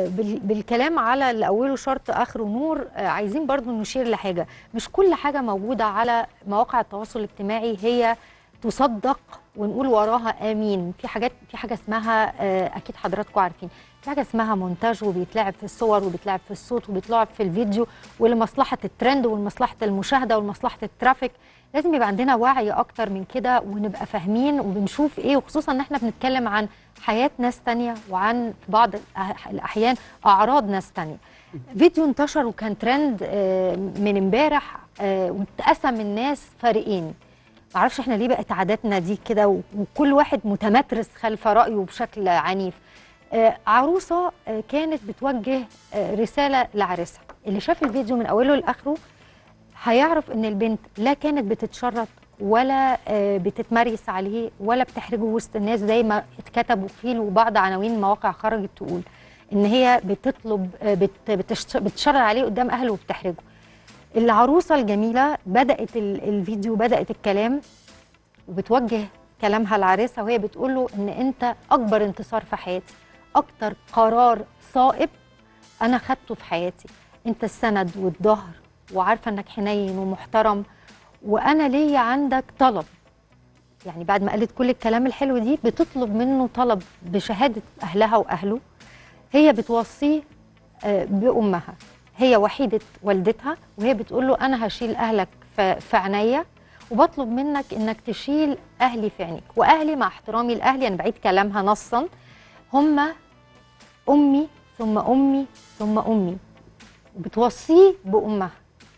بال- بالكلام على اللي اوله شرط اخره نور آه، عايزين برضو نشير لحاجه مش كل حاجه موجوده على مواقع التواصل الاجتماعي هي تصدق ونقول وراها امين في حاجات في حاجه اسمها آه، اكيد حضراتكم عارفين في حاجه اسمها مونتاج وبيتلعب في الصور وبيتلعب في الصوت وبيتلعب في الفيديو ولمصلحه الترند ولمصلحه المشاهده ولمصلحه الترافيك لازم يبقى عندنا وعي اكتر من كده ونبقى فاهمين وبنشوف ايه وخصوصا ان احنا بنتكلم عن حياه ناس تانية وعن في بعض الأح- الاحيان اعراض ناس تانية فيديو انتشر وكان ترند آه، من امبارح آه، واتقسم الناس فريقين معرفش احنا ليه بقت عاداتنا دي كده و- وكل واحد متمترس خلف رايه بشكل عنيف آه، عروسه آه، كانت بتوجه آه، رساله لعريسها اللي شاف الفيديو من اوله لاخره هيعرف ان البنت لا كانت بتتشرط ولا آه، بتتمريس عليه ولا بتحرجه وسط الناس زي ما اتكتب وقيل وبعض عناوين المواقع خرجت تقول ان هي بتطلب آه، بت- بتشت- بتشرط عليه قدام اهله وبتحرجه العروسه الجميله بدات ال- الفيديو بدات الكلام وبتوجه كلامها لعريسها وهي بتقول له ان انت اكبر انتصار في حياتي اكتر قرار صائب انا خدته في حياتي انت السند والظهر وعارفه انك حنين ومحترم وانا ليا عندك طلب يعني بعد ما قالت كل الكلام الحلو دي بتطلب منه طلب بشهاده اهلها واهله هي بتوصيه آه، بامها هي وحيده والدتها وهي بتقول له انا هشيل اهلك في في عينيا وبطلب منك انك تشيل اهلي في عينيك واهلي مع احترامي لاهلي انا بعيد كلامها نصا هم امي ثم امي ثم امي وبتوصيه بامها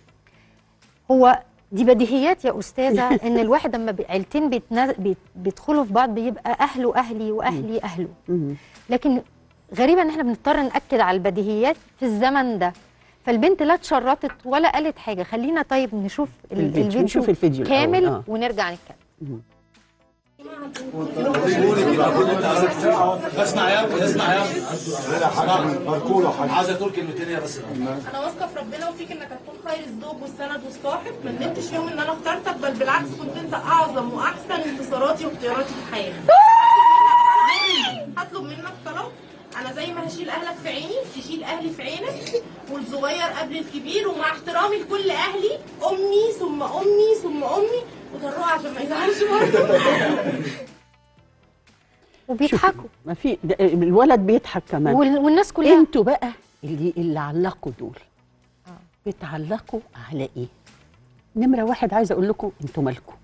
هو دي بديهيات يا استاذه ان الواحد لما بي- عيلتين بيتنا- بيت- بيدخلوا في بعض بيبقى اهله اهلي واهلي اهله مم. لكن غريبة ان احنا بنضطر ناكد على البديهيات في الزمن ده فالبنت لا اتشرطت ولا قالت حاجه خلينا طيب نشوف ال- الفيديو. نشوف الفيديو الأول. كامل آه. ونرجع نتكلم اسمع يا ابني اسمع يا ابني عايز اقول كلمتين يا بس انا واثقه في ربنا وفيك انك هتكون خير الزوج والسند والصاحب ما ندمتش يوم ان انا اخترتك بل بالعكس كنت انت اعظم واحسن انتصاراتي واختياراتي في حياتي هطلب منك طلب انا زي ما هشيل اهلك في عيني تشيل اهلي في عينك والصغير قبل الكبير ومع احترامي لكل اهلي امي ثم امي ثم امي وطلعوها عشان ما يزعلش برضه وبيضحكوا ما في ده- الولد بيضحك كمان وال- والناس كلها انتوا بقى اللي اللي علقوا دول بتعلقوا على ايه نمره واحد عايزه اقول لكم انتوا مالكم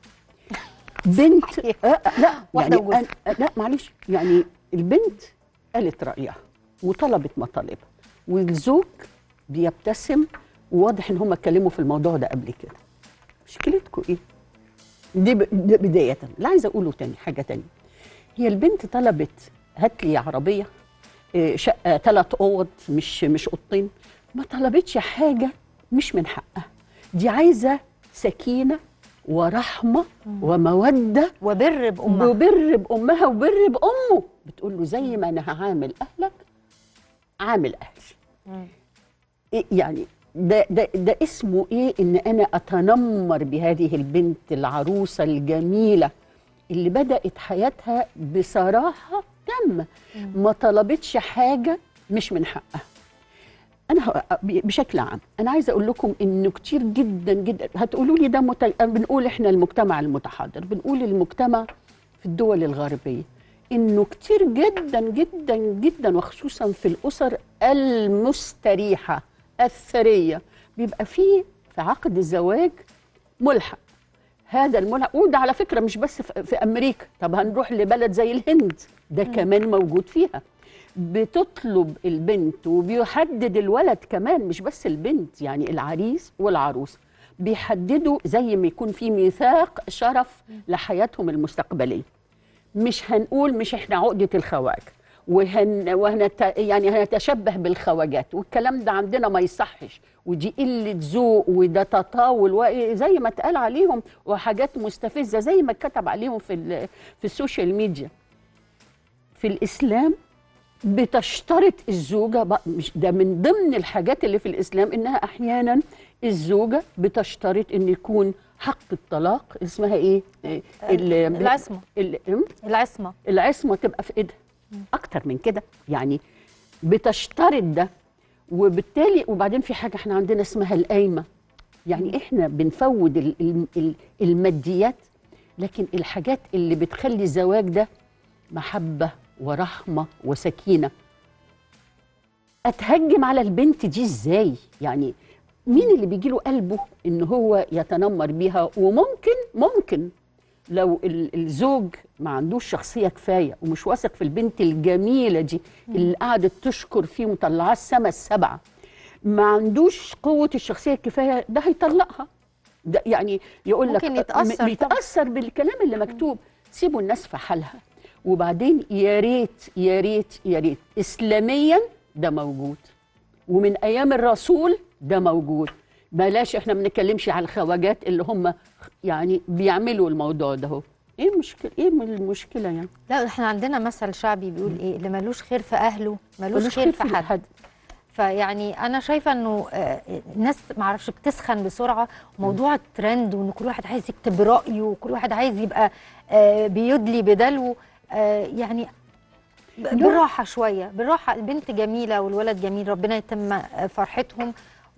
بنت صحيح. آه آه، لا واحدة يعني وجوز. أنا آه، لا معلش يعني البنت قالت رايها وطلبت مطالبها والزوج بيبتسم وواضح ان هم اتكلموا في الموضوع ده قبل كده مشكلتكم ايه دي, ب... دي بدايه اللي عايزه اقوله تاني حاجه تانية هي البنت طلبت هات لي عربيه إيه، شقه ثلاث اوض مش مش اوضتين ما طلبتش حاجه مش من حقها دي عايزه سكينه ورحمه وموده وبر بامها وبر بامها وبر بامه بتقول له زي ما انا هعامل اهلك عامل اهلي إيه يعني ده ده ده اسمه ايه ان انا اتنمر بهذه البنت العروسه الجميله اللي بدات حياتها بصراحه تامه ما طلبتش حاجه مش من حقها انا ه- بشكل عام انا عايزه اقول لكم انه كتير جدا جدا هتقولوا لي ده مت... بنقول احنا المجتمع المتحضر بنقول المجتمع في الدول الغربيه انه كتير جدا جدا جدا وخصوصا في الاسر المستريحه الثريه بيبقى فيه في عقد الزواج ملحق هذا الملحق وده على فكره مش بس في في امريكا طب هنروح لبلد زي الهند ده كمان موجود فيها بتطلب البنت وبيحدد الولد كمان مش بس البنت يعني العريس والعروس بيحددوا زي ما يكون في ميثاق شرف لحياتهم المستقبليه مش هنقول مش احنا عقده الخواج وهن وهنت يعني هنتشبه بالخواجات والكلام ده عندنا ما يصحش ودي قله ذوق وده تطاول وزي ما اتقال عليهم وحاجات مستفزه زي ما اتكتب عليهم في ال- في السوشيال ميديا في الاسلام بتشترط الزوجه بقى مش ده من ضمن الحاجات اللي في الاسلام انها احيانا الزوجه بتشترط ان يكون حق الطلاق اسمها ايه؟ إيه؟ ال- العصمة. ال- إم؟ العصمه العصمه تبقى في ايدها اكتر من كده يعني بتشترط ده وبالتالي وبعدين في حاجه احنا عندنا اسمها القايمه يعني احنا بنفوض ال- ال- ال- الماديات لكن الحاجات اللي بتخلي الزواج ده محبه ورحمه وسكينه اتهجم على البنت دي ازاي يعني مين اللي بيجي له قلبه ان هو يتنمر بيها وممكن ممكن لو ال- الزوج ما عندوش شخصيه كفايه ومش واثق في البنت الجميله دي اللي قعدت تشكر فيه ومطلعاه السما السبعه ما عندوش قوه الشخصيه الكفايه ده هيطلقها ده يعني يقول لك ممكن يتأثر طبعاً. بيتاثر بالكلام اللي مكتوب سيبوا الناس في حالها وبعدين يا ريت يا ريت يا ريت اسلاميا ده موجود ومن ايام الرسول ده موجود بلاش احنا ما بنتكلمش على الخواجات اللي هم يعني بيعملوا الموضوع ده هو ايه المشكله ايه من المشكله يعني لا احنا عندنا مثل شعبي بيقول ايه اللي ملوش خير في اهله ملوش خير في حد فيعني انا شايفه انه آه، الناس معرفش بتسخن بسرعه موضوع الترند وان كل واحد عايز يكتب رايه وكل واحد عايز يبقى آه، بيدلي بدلو آه، يعني ب- بالراحه شويه بالراحه البنت جميله والولد جميل ربنا يتم آه، فرحتهم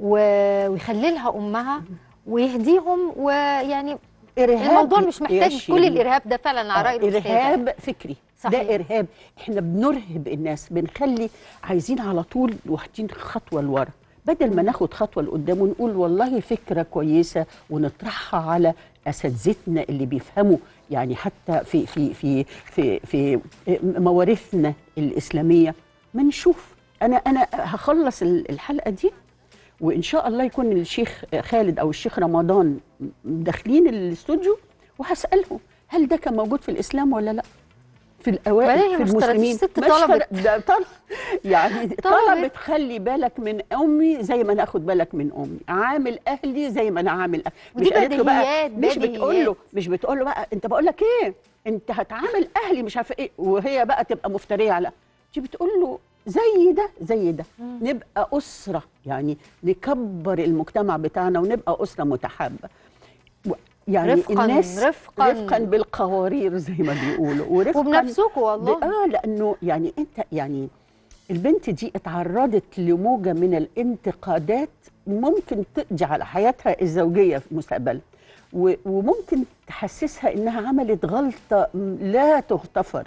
و- ويخلي لها امها ويهديهم ويعني إرهاب الموضوع مش يا محتاج شيرين. كل الارهاب ده فعلا على راي آه، الأستاذة. ارهاب فكري صحيح. ده ارهاب احنا بنرهب الناس بنخلي عايزين على طول واخدين خطوه لورا بدل ما ناخد خطوه لقدام ونقول والله فكره كويسه ونطرحها على اساتذتنا اللي بيفهموا يعني حتى في في في في في موارثنا الاسلاميه ما نشوف انا انا هخلص ال- الحلقه دي وان شاء الله يكون الشيخ خالد او الشيخ رمضان داخلين الاستوديو وهسالهم هل ده كان موجود في الاسلام ولا لا في وبعدين هي الاوائل في ما اشترتش، المسلمين الست ما طلبت. اشترت- ده طلب يعني طلبت. طلبت خلي بالك من امي زي ما انا اخد بالك من امي عامل اهلي زي ما انا عامل اهلي ودي مش قالت له بقى بديهيات، مش بتقول له بديهيات. مش بتقول له بقى انت بقول لك ايه انت هتعامل اهلي مش عارفه ايه وهي بقى تبقى مفتريه على دي بتقول له زي ده زي ده نبقى اسره يعني نكبر المجتمع بتاعنا ونبقى اسره متحابه و- يعني رفقاً- الناس رفقاً. رفقا بالقوارير زي ما بيقولوا ورفقا وبنفسكم والله ب- اه لانه يعني انت يعني البنت دي اتعرضت لموجه من الانتقادات ممكن تقضي على حياتها الزوجيه في مستقبلا و- وممكن تحسسها انها عملت غلطه م- لا تغتفر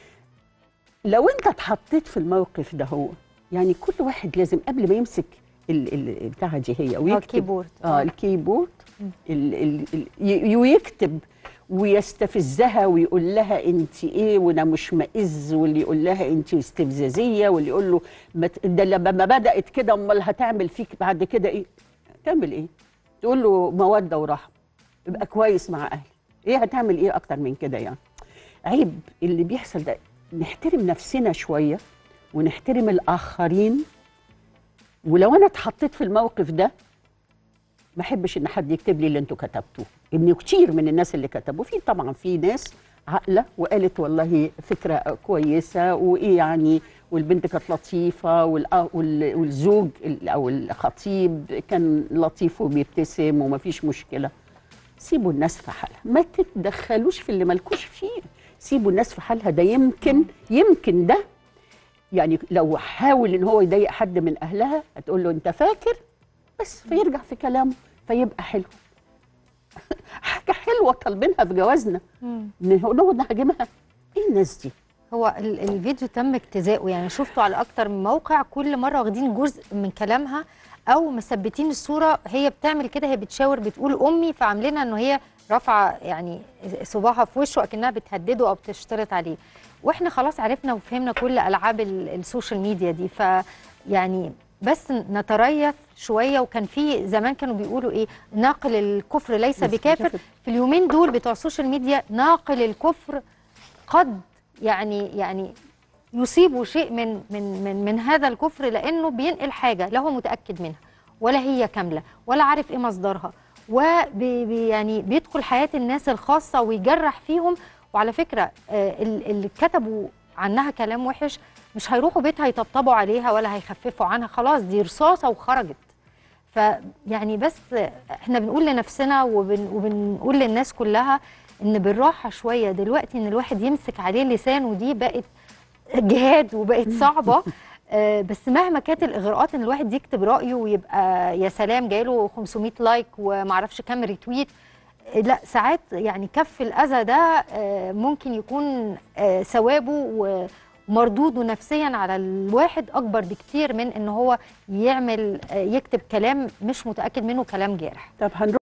لو انت اتحطيت في الموقف ده هو يعني كل واحد لازم قبل ما يمسك ال- ال- بتاعها دي هي ويكتب الكيبورد. اه الكيبورد ال ال ال ي- ويكتب ويستفزها ويقول لها انت ايه وانا مشمئز واللي يقول لها انت استفزازيه واللي يقول له ما ت- ده لما ما بدات كده امال هتعمل فيك بعد كده ايه؟ تعمل ايه؟ تقول له موده ورحمه يبقى كويس مع اهلي ايه هتعمل ايه اكتر من كده يعني؟ عيب اللي بيحصل ده نحترم نفسنا شويه ونحترم الاخرين ولو انا اتحطيت في الموقف ده ما احبش ان حد يكتب لي اللي انتوا كتبتوه ان كتير من الناس اللي كتبوا في طبعا في ناس عاقله وقالت والله فكره كويسه وايه يعني والبنت كانت لطيفه والأ- وال- والزوج ال- او الخطيب كان لطيف وبيبتسم وما فيش مشكله سيبوا الناس في حالها ما تتدخلوش في اللي مالكوش فيه سيبوا الناس في حالها ده يمكن يمكن ده يعني لو حاول ان هو يضايق حد من اهلها هتقول له انت فاكر بس فيرجع في كلامه فيبقى حلو حاجه حلوه طالبينها في جوازنا نقعد نهاجمها ايه الناس دي هو ال- الفيديو تم اجتزاؤه يعني شفته على اكتر من موقع كل مره واخدين جزء من كلامها او مثبتين الصوره هي بتعمل كده هي بتشاور بتقول امي فعاملينها انه هي رافعه يعني صباعها في وشه اكنها بتهدده او بتشترط عليه واحنا خلاص عرفنا وفهمنا كل العاب ال- السوشيال ميديا دي ف يعني بس نتريث شويه وكان في زمان كانوا بيقولوا ايه ناقل الكفر ليس ليس بكافر بكافر. في اليومين دول بتوع السوشيال ميديا ناقل الكفر قد يعني يعني يصيبه شيء من من من من هذا الكفر لانه بينقل حاجه لا هو متاكد منها ولا هي كامله ولا عارف ايه مصدرها وبي بي- يعني بيدخل حياه الناس الخاصه ويجرح فيهم وعلى فكره آه، ال- اللي كتبوا عنها كلام وحش مش هيروحوا بيتها يطبطبوا عليها ولا هيخففوا عنها خلاص دي رصاصه وخرجت فيعني بس احنا بنقول لنفسنا وبن وبنقول للناس كلها ان بالراحه شويه دلوقتي ان الواحد يمسك عليه لسانه دي بقت جهاد وبقت صعبه آه، بس مهما كانت الاغراءات ان الواحد يكتب رايه ويبقى يا سلام جايله 500 لايك ومعرفش كام ريتويت آه، لا ساعات يعني كف الاذى ده آه، ممكن يكون آه، ثوابه ومردوده نفسيا على الواحد اكبر بكتير من ان هو يعمل آه، يكتب كلام مش متاكد منه كلام جارح طب هنروح